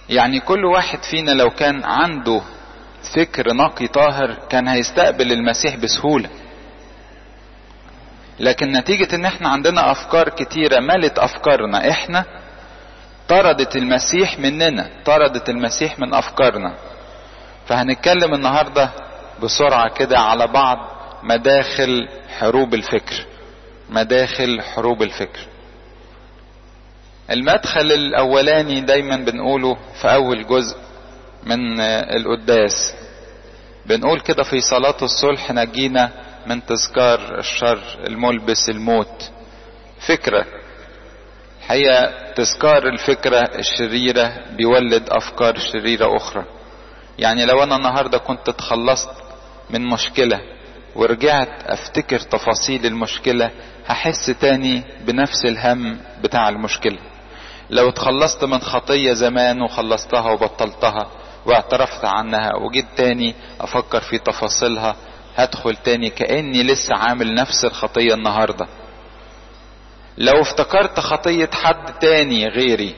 يعني كل واحد فينا لو كان عنده فكر نقي طاهر كان هيستقبل المسيح بسهولة لكن نتيجة ان احنا عندنا افكار كتيرة ملت افكارنا احنا طردت المسيح مننا طردت المسيح من افكارنا فهنتكلم النهاردة بسرعة كده على بعض مداخل حروب الفكر مداخل حروب الفكر المدخل الاولاني دايما بنقوله في اول جزء من القداس بنقول كده في صلاة الصلح نجينا من تذكار الشر الملبس الموت فكرة هي تذكار الفكرة الشريرة بيولد افكار شريرة اخرى يعني لو انا النهاردة كنت اتخلصت من مشكلة ورجعت افتكر تفاصيل المشكلة هحس تاني بنفس الهم بتاع المشكلة لو اتخلصت من خطية زمان وخلصتها وبطلتها واعترفت عنها وجيت تاني افكر في تفاصيلها هدخل تاني كأني لسه عامل نفس الخطية النهاردة لو افتكرت خطية حد تاني غيري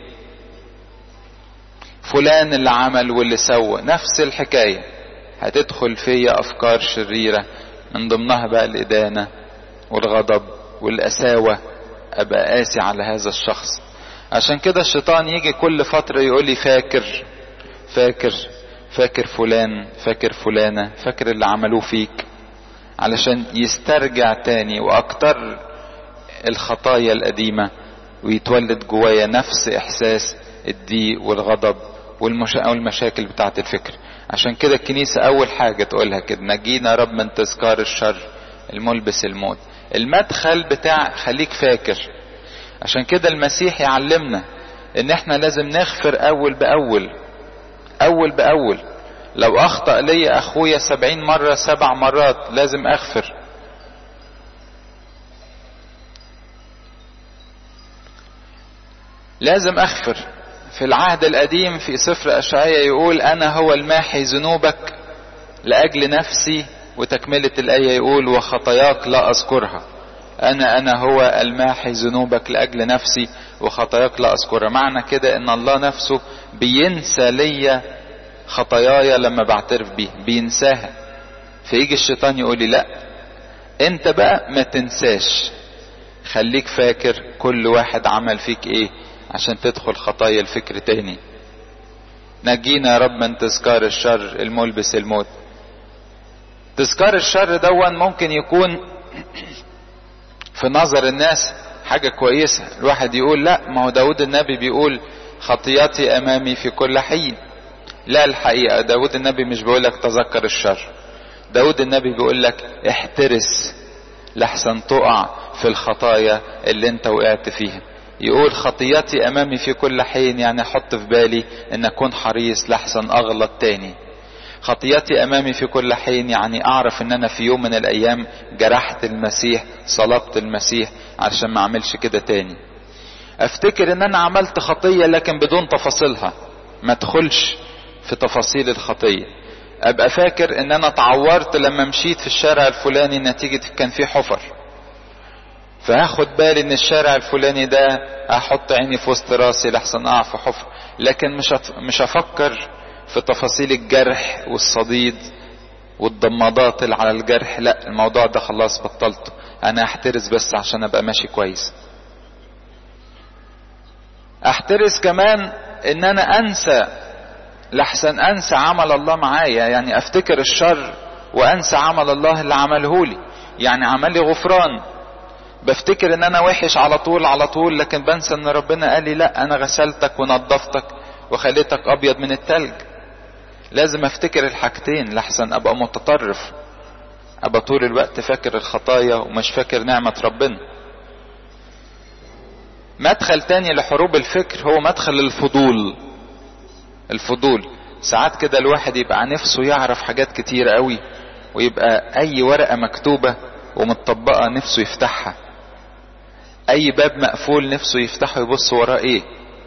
فلان اللي عمل واللي سوى نفس الحكاية هتدخل فيا افكار شريرة من ضمنها بقى الادانة والغضب والقساوة ابقى قاسي على هذا الشخص عشان كده الشيطان يجي كل فترة يقول لي فاكر فاكر فاكر فلان فاكر فلانة فاكر اللي عملوه فيك علشان يسترجع تاني واكتر الخطايا القديمة ويتولد جوايا نفس احساس الضيق والغضب والمشاكل بتاعة الفكر عشان كده الكنيسة اول حاجة تقولها كده نجينا رب من تذكار الشر الملبس الموت المدخل بتاع خليك فاكر عشان كده المسيح يعلمنا ان احنا لازم نغفر اول باول اول باول لو اخطأ لي اخويا سبعين مرة سبع مرات لازم اغفر لازم اغفر في العهد القديم في سفر اشعياء يقول انا هو الماحي ذنوبك لاجل نفسي وتكملة الايه يقول وخطاياك لا اذكرها انا انا هو الماحي ذنوبك لاجل نفسي وخطاياك لا اذكرها معنى كده ان الله نفسه بينسى ليا خطاياي لما بعترف بيه بينساها فيجي الشيطان يقول لي لا انت بقى ما تنساش خليك فاكر كل واحد عمل فيك ايه عشان تدخل خطايا الفكر تاني نجينا يا رب من تذكار الشر الملبس الموت تذكار الشر دون ممكن يكون في نظر الناس حاجة كويسة الواحد يقول لا ما هو داود النبي بيقول خطياتي امامي في كل حين لا الحقيقة داود النبي مش بيقول لك تذكر الشر داود النبي بيقول لك احترس لحسن تقع في الخطايا اللي انت وقعت فيها يقول خطياتي امامي في كل حين يعني احط في بالي ان اكون حريص لحسن اغلط تاني خطياتي امامي في كل حين يعني اعرف ان انا في يوم من الايام جرحت المسيح صلبت المسيح علشان ما اعملش كده تاني افتكر ان انا عملت خطية لكن بدون تفاصيلها ما ادخلش في تفاصيل الخطية ابقى فاكر ان انا اتعورت لما مشيت في الشارع الفلاني نتيجة كان في حفر فهاخد بالي ان الشارع الفلاني ده احط عيني في وسط راسي لحسن اقع في حفر لكن مش مش هفكر في تفاصيل الجرح والصديد والضمادات اللي على الجرح لا الموضوع ده خلاص بطلته انا احترس بس عشان ابقى ماشي كويس احترس كمان ان انا انسى لحسن انسى عمل الله معايا يعني افتكر الشر وانسى عمل الله اللي عمله لي يعني عمل لي غفران بفتكر ان انا وحش على طول على طول لكن بنسى ان ربنا قال لي لا انا غسلتك ونظفتك وخليتك ابيض من التلج لازم افتكر الحاجتين لحسن ابقى متطرف ابقى طول الوقت فاكر الخطايا ومش فاكر نعمة ربنا مدخل تاني لحروب الفكر هو مدخل الفضول الفضول ساعات كده الواحد يبقى نفسه يعرف حاجات كتير قوي ويبقى اي ورقة مكتوبة ومتطبقة نفسه يفتحها اي باب مقفول نفسه يفتحه يبص وراه ايه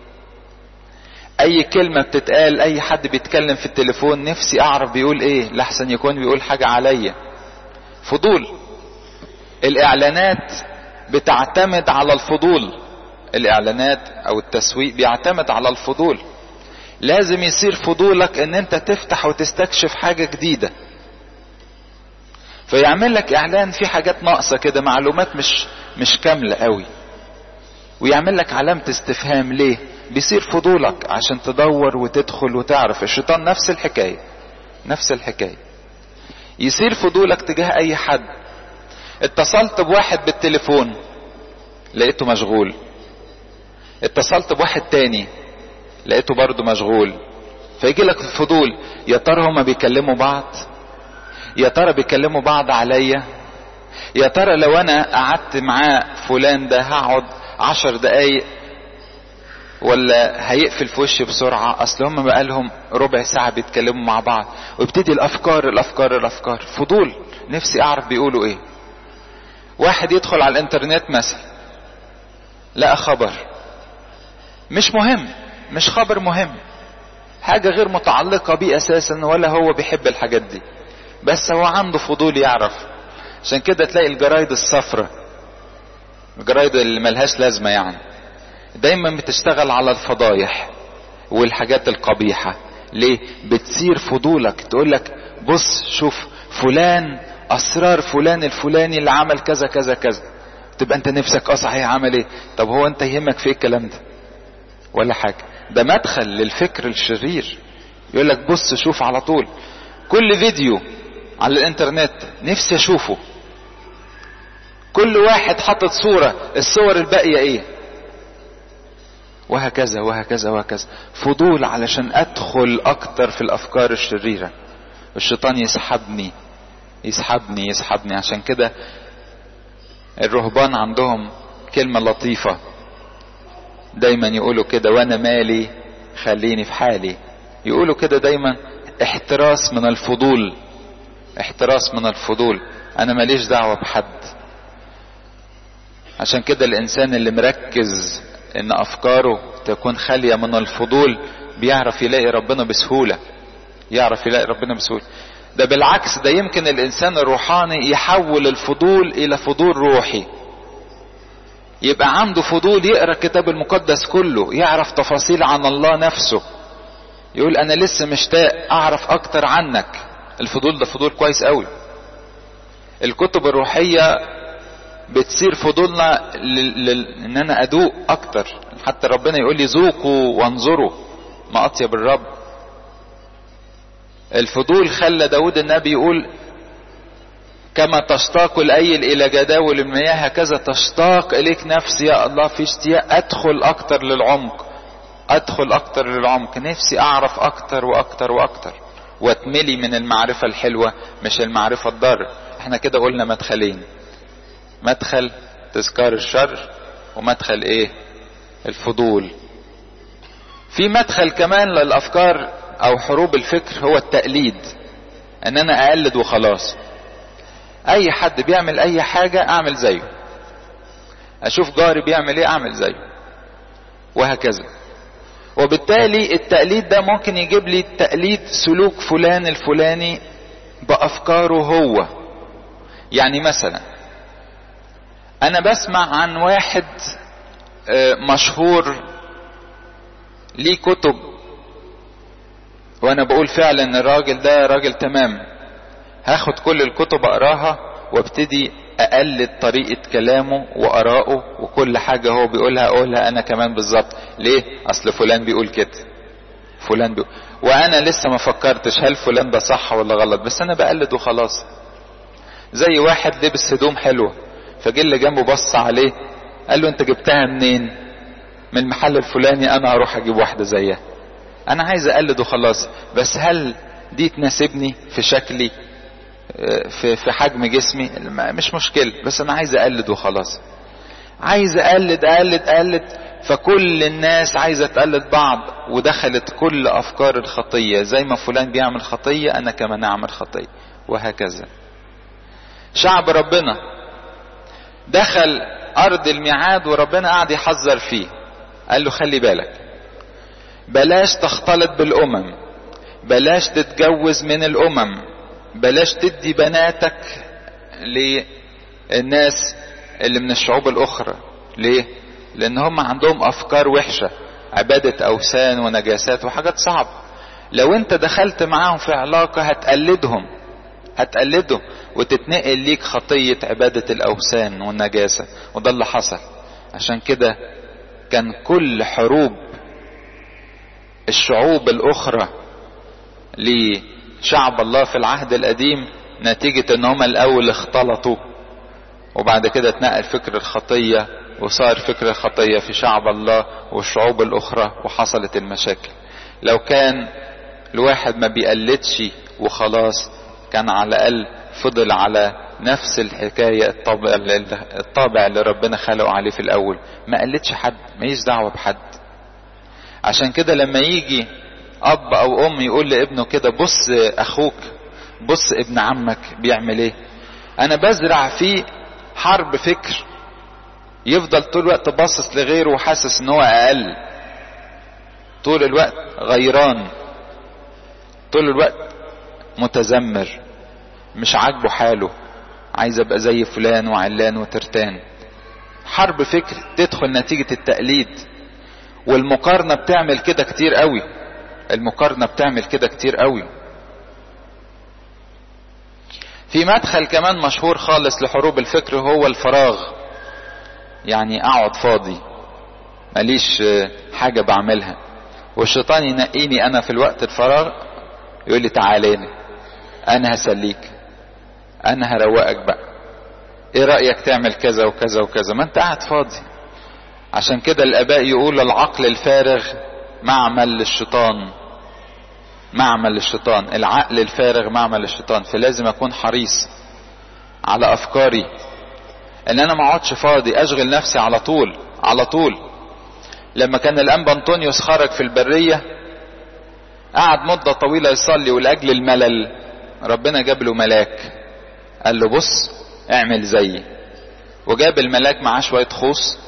اي كلمة بتتقال اي حد بيتكلم في التليفون نفسي اعرف بيقول ايه لحسن يكون بيقول حاجة عليا فضول الاعلانات بتعتمد على الفضول الاعلانات او التسويق بيعتمد على الفضول لازم يصير فضولك ان انت تفتح وتستكشف حاجة جديدة فيعمل لك اعلان في حاجات ناقصة كده معلومات مش مش كاملة قوي ويعمل لك علامة استفهام ليه بيصير فضولك عشان تدور وتدخل وتعرف الشيطان نفس الحكاية نفس الحكاية يصير فضولك تجاه اي حد اتصلت بواحد بالتليفون لقيته مشغول اتصلت بواحد تاني لقيته برضه مشغول فيجي لك فضول يا ترى هما بيكلموا بعض يا ترى بيكلموا بعض عليا يا ترى لو انا قعدت معاه فلان ده هقعد عشر دقايق ولا هيقفل في وشي بسرعة اصل هم بقالهم ربع ساعة بيتكلموا مع بعض ويبتدي الافكار الافكار الافكار فضول نفسي اعرف بيقولوا ايه واحد يدخل على الانترنت مثلا لقى خبر مش مهم مش خبر مهم حاجة غير متعلقة بيه اساسا ولا هو بيحب الحاجات دي بس هو عنده فضول يعرف عشان كده تلاقي الجرايد الصفراء الجرايد اللي ملهاش لازمة يعني دايما بتشتغل على الفضايح والحاجات القبيحة ليه بتثير فضولك تقولك بص شوف فلان اسرار فلان الفلاني اللي عمل كذا كذا كذا تبقى انت نفسك اه صحيح عمل ايه طب هو انت يهمك في ايه الكلام ده ولا حاجة ده مدخل للفكر الشرير يقول لك بص شوف على طول كل فيديو على الانترنت نفسي اشوفه كل واحد حاطط صورة الصور الباقية ايه وهكذا وهكذا وهكذا فضول علشان ادخل اكتر في الافكار الشريرة الشيطان يسحبني يسحبني يسحبني عشان كده الرهبان عندهم كلمة لطيفة دايما يقولوا كده وانا مالي خليني في حالي يقولوا كده دايما احتراس من الفضول احتراس من الفضول انا ماليش دعوة بحد عشان كده الانسان اللي مركز ان افكاره تكون خالية من الفضول بيعرف يلاقي ربنا بسهولة يعرف يلاقي ربنا بسهولة ده بالعكس ده يمكن الانسان الروحاني يحول الفضول الى فضول روحي يبقى عنده فضول يقرا الكتاب المقدس كله يعرف تفاصيل عن الله نفسه يقول انا لسه مشتاق اعرف اكتر عنك الفضول ده فضول كويس قوي الكتب الروحية بتصير فضولنا لل... لل... ان انا ادوق اكتر حتى ربنا يقول لي ذوقوا وانظروا ما اطيب الرب الفضول خلى داود النبي يقول كما تشتاق الايل الى جداول المياه هكذا تشتاق اليك نفسي يا الله في اشتياق ادخل اكتر للعمق ادخل اكتر للعمق نفسي اعرف اكتر واكتر واكتر واتملي من المعرفة الحلوة مش المعرفة الضارة احنا كده قلنا مدخلين مدخل تذكار الشر ومدخل ايه الفضول في مدخل كمان للافكار او حروب الفكر هو التقليد ان انا اقلد وخلاص اي حد بيعمل اي حاجة اعمل زيه اشوف جاري بيعمل ايه اعمل زيه وهكذا وبالتالي التقليد ده ممكن يجيب لي تقليد سلوك فلان الفلاني بافكاره هو يعني مثلا انا بسمع عن واحد مشهور ليه كتب وانا بقول فعلا ان الراجل ده راجل تمام هاخد كل الكتب اقراها وابتدي اقلد طريقة كلامه وارائه وكل حاجة هو بيقولها اقولها انا كمان بالظبط ليه اصل فلان بيقول كده فلان بيقول وانا لسه ما فكرتش هل فلان ده صح ولا غلط بس انا بقلد وخلاص زي واحد لبس هدوم حلوة فجه اللي جنبه بص عليه قال له انت جبتها منين من المحل الفلاني انا هروح اجيب واحدة زيها انا عايز اقلد وخلاص بس هل دي تناسبني في شكلي في في حجم جسمي مش مشكلة بس انا عايز اقلد وخلاص عايز اقلد اقلد اقلد فكل الناس عايزة تقلد بعض ودخلت كل افكار الخطية زي ما فلان بيعمل خطية انا كمان اعمل خطية وهكذا شعب ربنا دخل ارض الميعاد وربنا قعد يحذر فيه قال له خلي بالك بلاش تختلط بالامم بلاش تتجوز من الامم بلاش تدي بناتك للناس اللي من الشعوب الاخرى ليه لان هم عندهم افكار وحشة عبادة أوثان ونجاسات وحاجات صعبة لو انت دخلت معاهم في علاقة هتقلدهم هتقلدهم وتتنقل ليك خطية عبادة الأوثان والنجاسة وده اللي حصل عشان كده كان كل حروب الشعوب الأخرى لشعب الله في العهد القديم نتيجة ان هم الأول اختلطوا وبعد كده اتنقل فكر الخطية وصار فكر الخطية في شعب الله والشعوب الأخرى وحصلت المشاكل لو كان الواحد ما بيقلدش وخلاص كان على الأقل فضل على نفس الحكاية الطابع, الطابع اللي ربنا خلقه عليه في الأول ما قلدش حد ما يش دعوة بحد عشان كده لما يجي أب أو أم يقول لابنه كده بص أخوك بص ابن عمك بيعمل ايه أنا بزرع فيه حرب فكر يفضل طول الوقت باصص لغيره وحاسس ان هو اقل طول الوقت غيران طول الوقت متذمر مش عاجبه حاله عايز ابقى زي فلان وعلان وترتان حرب فكر تدخل نتيجة التقليد والمقارنة بتعمل كده كتير قوي المقارنة بتعمل كده كتير قوي في مدخل كمان مشهور خالص لحروب الفكر هو الفراغ يعني اقعد فاضي ماليش حاجة بعملها والشيطان ينقيني انا في الوقت الفراغ يقول لي تعالى انا هسليك انا هروقك بقى ايه رأيك تعمل كذا وكذا وكذا ما انت قاعد فاضي عشان كده الاباء يقول العقل الفارغ معمل للشيطان معمل للشيطان العقل الفارغ معمل للشيطان فلازم اكون حريص على افكاري ان انا ما اقعدش فاضي اشغل نفسي على طول على طول لما كان الانبا انطونيوس خرج في البريه قعد مده طويله يصلي ولاجل الملل ربنا جاب له ملاك قال له بص اعمل زيي وجاب الملاك معاه شويه خوص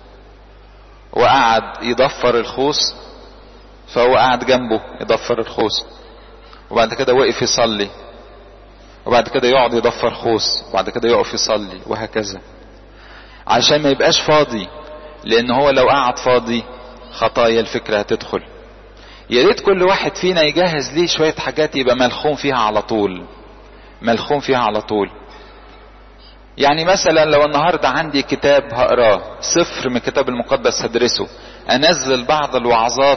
وقعد يضفر الخوص فهو قعد جنبه يضفر الخوص وبعد كده وقف يصلي وبعد كده يقعد يضفر خوص وبعد كده يقف يصلي وهكذا عشان ما يبقاش فاضي لان هو لو قعد فاضي خطايا الفكرة هتدخل يا ريت كل واحد فينا يجهز ليه شوية حاجات يبقى ملخوم فيها على طول ملخوم فيها على طول يعني مثلا لو النهاردة عندي كتاب هقراه سفر من الكتاب المقدس هدرسه انزل بعض الوعظات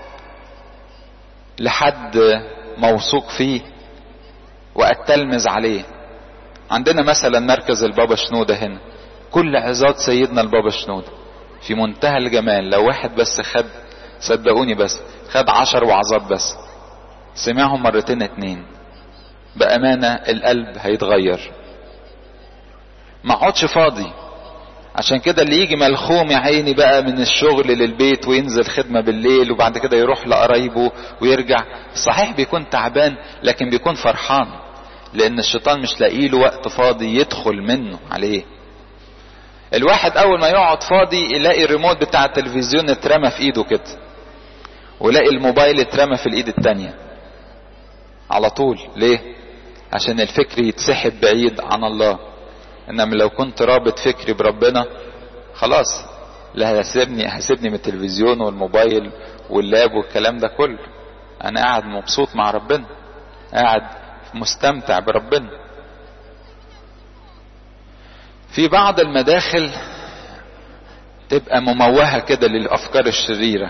لحد موثوق فيه واتلمذ عليه عندنا مثلا مركز البابا شنودة هنا كل عظات سيدنا البابا شنودة في منتهى الجمال لو واحد بس خد صدقوني بس خد عشر وعظات بس سمعهم مرتين اتنين بأمانة القلب هيتغير ما اقعدش فاضي عشان كده اللي يجي ملخوم يا عيني بقى من الشغل للبيت وينزل خدمة بالليل وبعد كده يروح لقرايبه ويرجع صحيح بيكون تعبان لكن بيكون فرحان لان الشيطان مش لاقي له وقت فاضي يدخل منه عليه الواحد اول ما يقعد فاضي يلاقي الريموت بتاع التلفزيون اترمى في ايده كده ولاقي الموبايل اترمى في الايد التانية على طول ليه عشان الفكر يتسحب بعيد عن الله انما لو كنت رابط فكري بربنا خلاص لا هسيبني هسيبني من التلفزيون والموبايل واللاب والكلام ده كله انا قاعد مبسوط مع ربنا قاعد مستمتع بربنا في بعض المداخل تبقى مموهة كده للأفكار الشريرة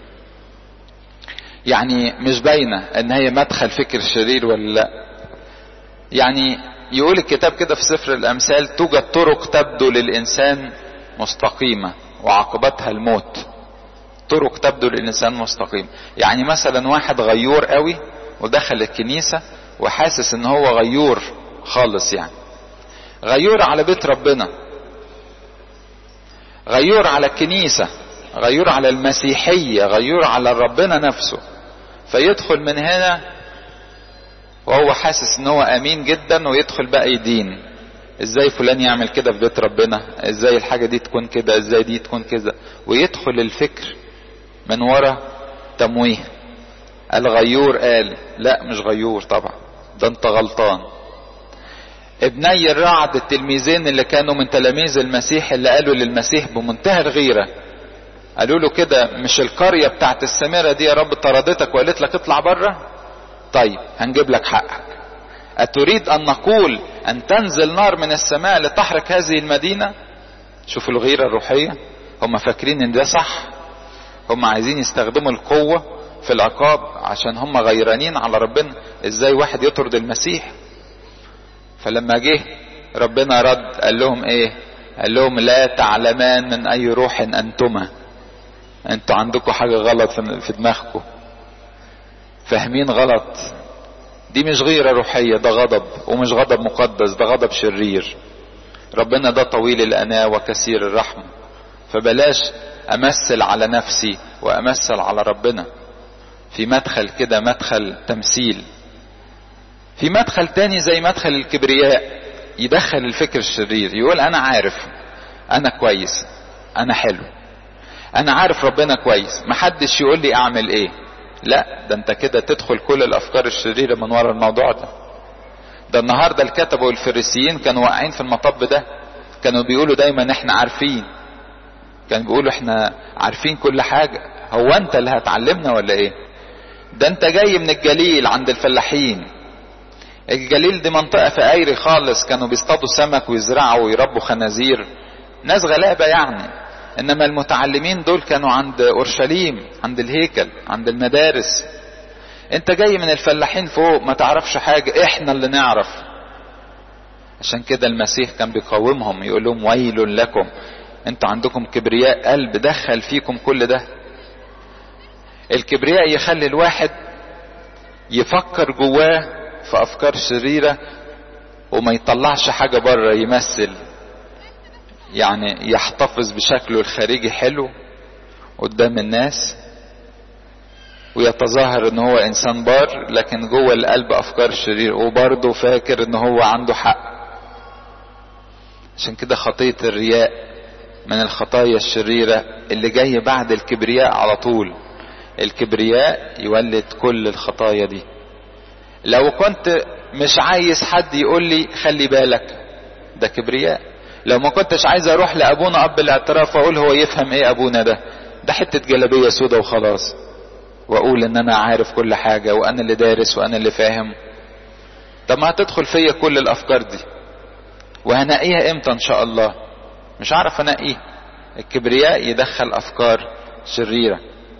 يعني مش باينة ان هي مدخل فكر شرير ولا لا يعني يقول الكتاب كده في سفر الامثال توجد طرق تبدو للانسان مستقيمة وعاقبتها الموت طرق تبدو للانسان مستقيم يعني مثلا واحد غيور قوي ودخل الكنيسة وحاسس ان هو غيور خالص يعني غيور على بيت ربنا غيور على الكنيسة غيور على المسيحية غيور على ربنا نفسه فيدخل من هنا وهو حاسس ان هو امين جدا ويدخل بقى يدين ازاي فلان يعمل كده في بيت ربنا ازاي الحاجة دي تكون كده ازاي دي تكون كده ويدخل الفكر من ورا تمويه الغيور قال لا مش غيور طبعا ده انت غلطان ابني الرعد التلميذين اللي كانوا من تلاميذ المسيح اللي قالوا للمسيح بمنتهى الغيرة قالوا له كده مش القرية بتاعت السامرة دي يا رب طردتك وقالت لك اطلع بره طيب هنجيب لك حقك أتريد أن نقول أن تنزل نار من السماء لتحرق هذه المدينة شوفوا الغيرة الروحية هم فاكرين ان ده صح هم عايزين يستخدموا القوة في العقاب عشان هم غيرانين على ربنا ازاي واحد يطرد المسيح فلما جه ربنا رد قال لهم ايه قال لهم لا تعلمان من اي روح انتما انتوا عندكم حاجة غلط في دماغكم فاهمين غلط دي مش غيرة روحية ده غضب ومش غضب مقدس ده غضب شرير ربنا ده طويل الأناة وكثير الرحمة فبلاش أمثل على نفسي وأمثل على ربنا في مدخل كده مدخل تمثيل في مدخل تاني زي مدخل الكبرياء يدخل الفكر الشرير يقول أنا عارف أنا كويس أنا حلو أنا عارف ربنا كويس محدش يقول لي أعمل إيه لا ده أنت كده تدخل كل الأفكار الشريرة من ورا الموضوع ده ده النهارده الكتبة والفريسيين كانوا واقعين في المطب ده كانوا بيقولوا دايما احنا عارفين كانوا بيقولوا احنا عارفين كل حاجة هو انت اللي هتعلمنا ولا ايه ده انت جاي من الجليل عند الفلاحين الجليل دي منطقة فقايري خالص كانوا بيصطادوا سمك ويزرعوا ويربوا خنازير ناس غلابة يعني انما المتعلمين دول كانوا عند اورشليم عند الهيكل عند المدارس انت جاي من الفلاحين فوق ما تعرفش حاجة احنا اللي نعرف عشان كده المسيح كان بيقاومهم يقول لهم ويل لكم انتوا عندكم كبرياء قلب دخل فيكم كل ده الكبرياء يخلي الواحد يفكر جواه في افكار شريرة وما يطلعش حاجة بره يمثل يعني يحتفظ بشكله الخارجي حلو قدام الناس ويتظاهر ان هو انسان بار لكن جوه القلب افكار شرير وبرضه فاكر ان هو عنده حق عشان كده خطية الرياء من الخطايا الشريرة اللي جاية بعد الكبرياء على طول الكبرياء يولد كل الخطايا دي لو كنت مش عايز حد يقول لي خلي بالك ده كبرياء لو ما كنتش عايز اروح لابونا اب الاعتراف واقول هو يفهم ايه ابونا ده ده حتة جلابية سودة وخلاص واقول ان انا عارف كل حاجة وانا اللي دارس وانا اللي فاهم طب ما هتدخل فيا كل الافكار دي وهنقيها امتى ان شاء الله مش عارف انقيه الكبرياء يدخل افكار شريرة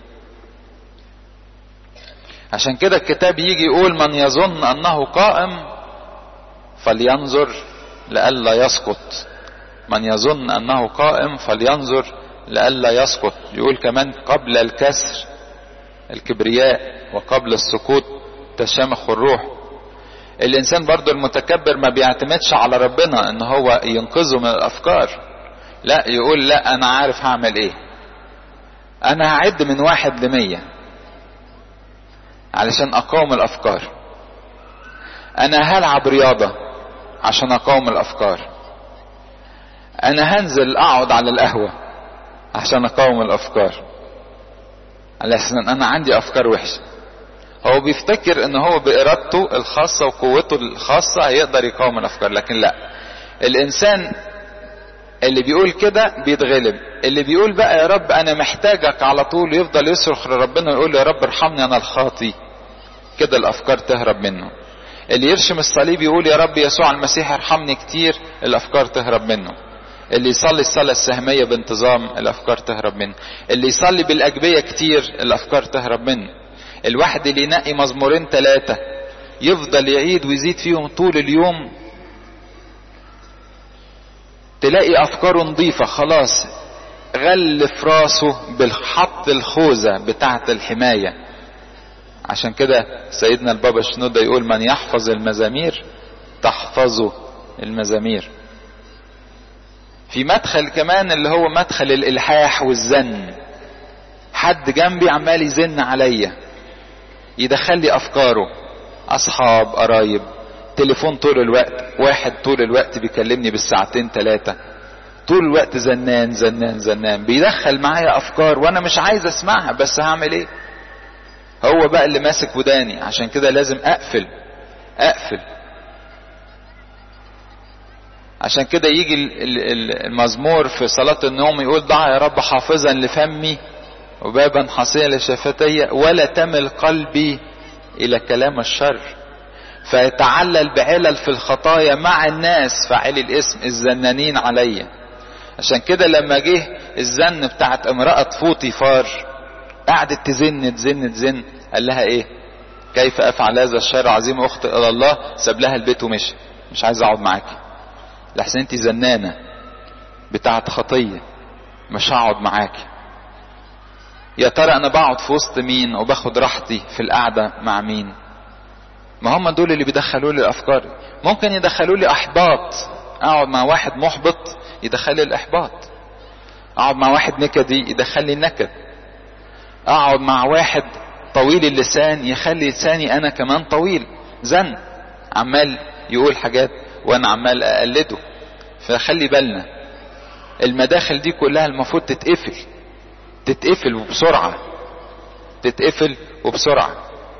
عشان كده الكتاب يجي يقول من يظن انه قائم فلينظر لئلا يسقط من يظن انه قائم فلينظر لئلا يسقط يقول كمان قبل الكسر الكبرياء وقبل السقوط تشامخ الروح الانسان برضو المتكبر ما بيعتمدش على ربنا ان هو ينقذه من الافكار لا يقول لا انا عارف هعمل ايه انا هعد من واحد لمية علشان اقاوم الافكار انا هلعب رياضة عشان اقاوم الافكار انا هنزل اقعد على القهوة عشان اقاوم الافكار على اساس ان انا عندي افكار وحشه هو بيفتكر ان هو بارادته الخاصه وقوته الخاصه هيقدر يقاوم الافكار لكن لا الانسان اللي بيقول كده بيتغلب اللي بيقول بقى يا رب انا محتاجك على طول يفضل يصرخ لربنا ويقول يا رب ارحمني انا الخاطي كده الافكار تهرب منه اللي يرشم الصليب يقول يا رب يسوع المسيح ارحمني كتير الافكار تهرب منه اللي يصلي الصلاة السهمية بانتظام الأفكار تهرب منه اللي يصلي بالأجبية كتير الأفكار تهرب منه الواحد اللي ينقي مزمورين ثلاثة يفضل يعيد ويزيد فيهم طول اليوم تلاقي أفكاره نظيفة خلاص غلف راسه بالحط الخوذة بتاعة الحماية عشان كده سيدنا البابا شنودة يقول من يحفظ المزامير تحفظه المزامير في مدخل كمان اللي هو مدخل الالحاح والزن حد جنبي عمال يزن عليا يدخل لي افكاره اصحاب قرايب تليفون طول الوقت واحد طول الوقت بيكلمني بالساعتين ثلاثة طول الوقت زنان زنان زنان بيدخل معايا افكار وانا مش عايز اسمعها بس هعمل ايه هو بقى اللي ماسك وداني عشان كده لازم اقفل اقفل عشان كده يجي المزمور في صلاة النوم يقول ضع يا رب حافظا لفمي وبابا حصيا لشفتي ولا تمل قلبي الى كلام الشر فيتعلل بعلل في الخطايا مع الناس فاعلي الاسم الزنانين عليا عشان كده لما جه الزن بتاعت امرأة فوطيفار قعدت تزن تزن تزن قال لها ايه كيف افعل هذا الشر عظيم اخطئ الى الله ساب لها البيت ومشي مش عايز اقعد معاكي لحسن انت زنانة بتاعت خطية مش هقعد معاكي يا ترى انا بقعد في وسط مين وباخد راحتي في القعدة مع مين ما هم دول اللي بيدخلوا لي افكاري ممكن يدخلوا لي احباط اقعد مع واحد محبط يدخل لي الاحباط اقعد مع واحد نكدي يدخل لي النكد اقعد مع واحد طويل اللسان يخلي لساني انا كمان طويل زن عمال يقول حاجات وانا عمال اقلده فخلي بالنا المداخل دي كلها المفروض تتقفل تتقفل وبسرعة تتقفل وبسرعة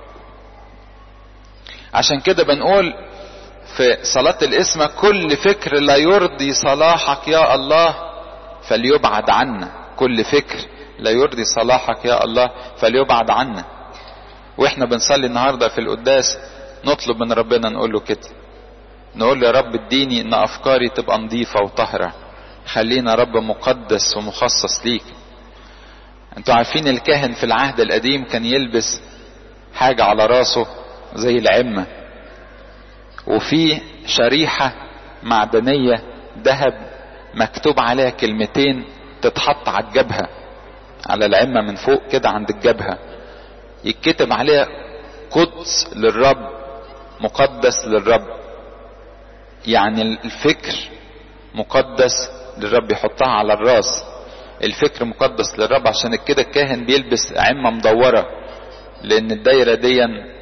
عشان كده بنقول في صلاة الاسم كل فكر لا يرضي صلاحك يا الله فليبعد عنا كل فكر لا يرضي صلاحك يا الله فليبعد عنا واحنا بنصلي النهاردة في القداس نطلب من ربنا نقول له كده نقول له يا رب اديني ان افكاري تبقى نظيفة وطهرة خلينا رب مقدس ومخصص ليك انتوا عارفين الكاهن في العهد القديم كان يلبس حاجة على راسه زي العمة وفي شريحة معدنية ذهب مكتوب عليها كلمتين تتحط على الجبهة على العمة من فوق كده عند الجبهة يتكتب عليها قدس للرب مقدس للرب يعني الفكر مقدس للرب يحطها على الراس الفكر مقدس للرب عشان كده الكاهن بيلبس عمة مدورة لان الدايرة دي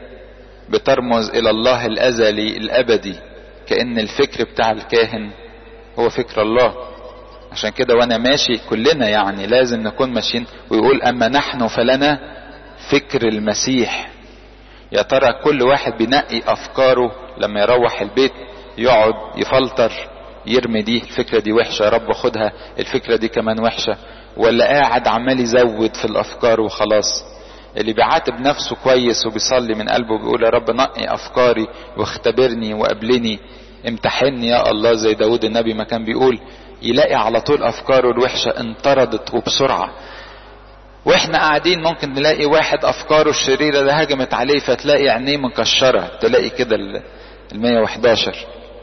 بترمز الى الله الازلي الابدي كأن الفكر بتاع الكاهن هو فكر الله عشان كده وانا ماشي كلنا يعني لازم نكون ماشيين ويقول اما نحن فلنا فكر المسيح يا ترى كل واحد بينقي افكاره لما يروح البيت يقعد يفلتر يرمي دي الفكرة دي وحشة يا رب خدها الفكرة دي كمان وحشة ولا قاعد عمال يزود في الافكار وخلاص اللي بيعاتب نفسه كويس وبيصلي من قلبه بيقول يا رب نقي افكاري واختبرني وقابلني امتحني يا الله زي داود النبي ما كان بيقول يلاقي على طول افكاره الوحشة انطردت وبسرعة واحنا قاعدين ممكن نلاقي واحد افكاره الشريرة ده هجمت عليه فتلاقي عينيه مكشرة تلاقي كده ال 111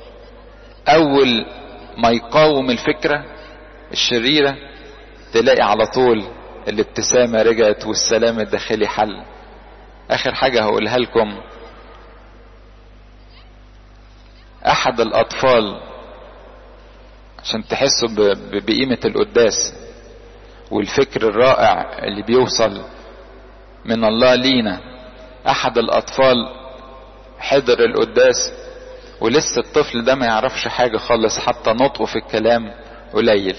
اول ما يقاوم الفكرة الشريرة تلاقي على طول الابتسامة رجعت والسلام الداخلي حل اخر حاجة هقولها لكم احد الاطفال عشان تحسوا بقيمة القداس والفكر الرائع اللي بيوصل من الله لينا احد الاطفال حضر القداس ولسه الطفل ده ما يعرفش حاجة خالص حتى نطقه في الكلام قليل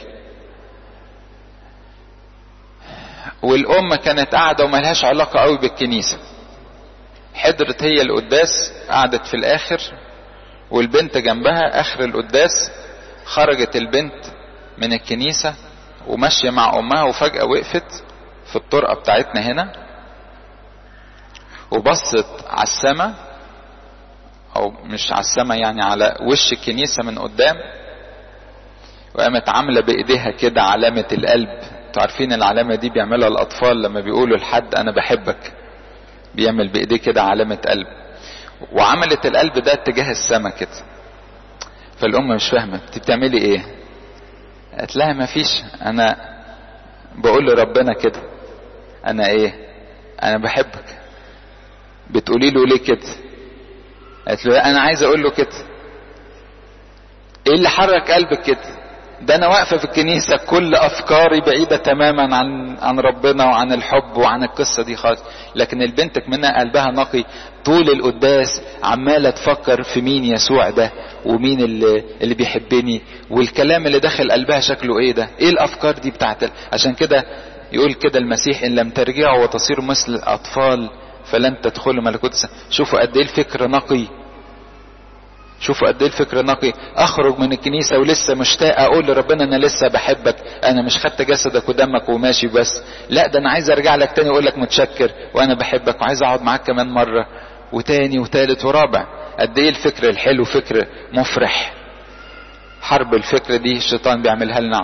والأم كانت قاعدة وملهاش علاقة قوي بالكنيسة حضرت هي القداس قعدت في الآخر والبنت جنبها آخر القداس خرجت البنت من الكنيسة وماشية مع أمها وفجأة وقفت في الطرقة بتاعتنا هنا وبصت على السماء أو مش على السماء يعني على وش الكنيسة من قدام وقامت عاملة بإيديها كده علامة القلب انتوا عارفين العلامة دي بيعملها الأطفال لما بيقولوا لحد أنا بحبك بيعمل بإيديه كده علامة قلب وعملت القلب ده اتجاه السماء كده فالأم مش فاهمة انت بتعملي ايه قالت لها ما فيش أنا بقول لربنا كده أنا ايه أنا بحبك بتقولي له ليه كده قالت له أنا عايز أقول له كده ايه اللي حرك قلبك كده ده انا واقفه في الكنيسه كل افكاري بعيده تماما عن عن ربنا وعن الحب وعن القصه دي خالص لكن البنت منها قلبها نقي طول القداس عماله تفكر في مين يسوع ده ومين اللي اللي بيحبني والكلام اللي داخل قلبها شكله ايه ده ايه الافكار دي بتاعت عشان كده يقول كده المسيح ان لم ترجعوا وتصيروا مثل الاطفال فلن تدخلوا ملكوت السماء شوفوا قد ايه الفكر نقي شوفوا قد ايه الفكر نقي اخرج من الكنيسة ولسه مشتاق اقول لربنا انا لسه بحبك انا مش خدت جسدك ودمك وماشي بس لا ده انا عايز ارجع لك تاني واقول لك متشكر وانا بحبك وعايز اقعد معاك كمان مرة وتاني وتالت ورابع قد ايه الفكر الحلو فكر مفرح حرب الفكر دي الشيطان بيعملها لنا